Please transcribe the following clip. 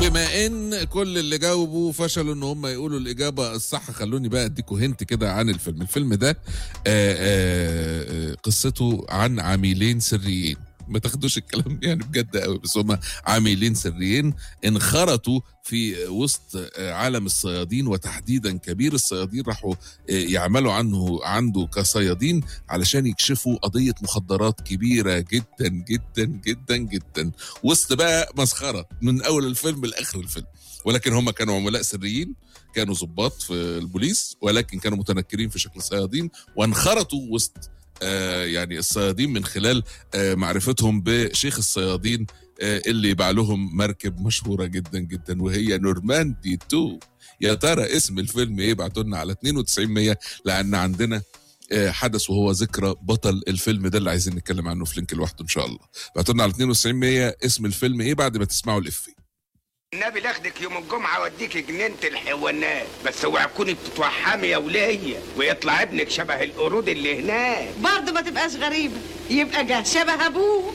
بما ان كل اللي جاوبوا فشلوا ان هم يقولوا الاجابه الصح خلوني بقى اديكوا هنت كده عن الفيلم الفيلم ده آه، آه، آه، قصته عن عميلين سريين ما تاخدوش الكلام يعني بجد قوي بس هم عميلين سريين انخرطوا في وسط آه، عالم الصيادين وتحديدا كبير الصيادين راحوا آه، يعملوا عنه عنده كصيادين علشان يكشفوا قضيه مخدرات كبيره جدا جدا جدا جدا وسط بقى مسخره من اول الفيلم لاخر الفيلم ولكن هم كانوا عملاء سريين كانوا ضباط في البوليس ولكن كانوا متنكرين في شكل صيادين وانخرطوا وسط آه يعني الصيادين من خلال آه معرفتهم بشيخ الصيادين آه اللي يباع لهم مركب مشهوره جدا جدا وهي نورماندي 2 يا ترى اسم الفيلم ايه ابعتوا لنا على 9200 لان عندنا آه، حدث وهو ذكرى بطل الفيلم ده اللي عايزين نتكلم عنه في لينك لوحده ان شاء الله ابعتوا لنا على 9200 اسم الفيلم ايه بعد ما تسمعوا الافيه النبي لاخدك يوم الجمعة واديك جنينة الحيوانات بس اوعى تكوني بتتوحمي يا ولية ويطلع ابنك شبه القرود اللي هناك برضه ما تبقاش غريبة يبقى جه شبه أبوه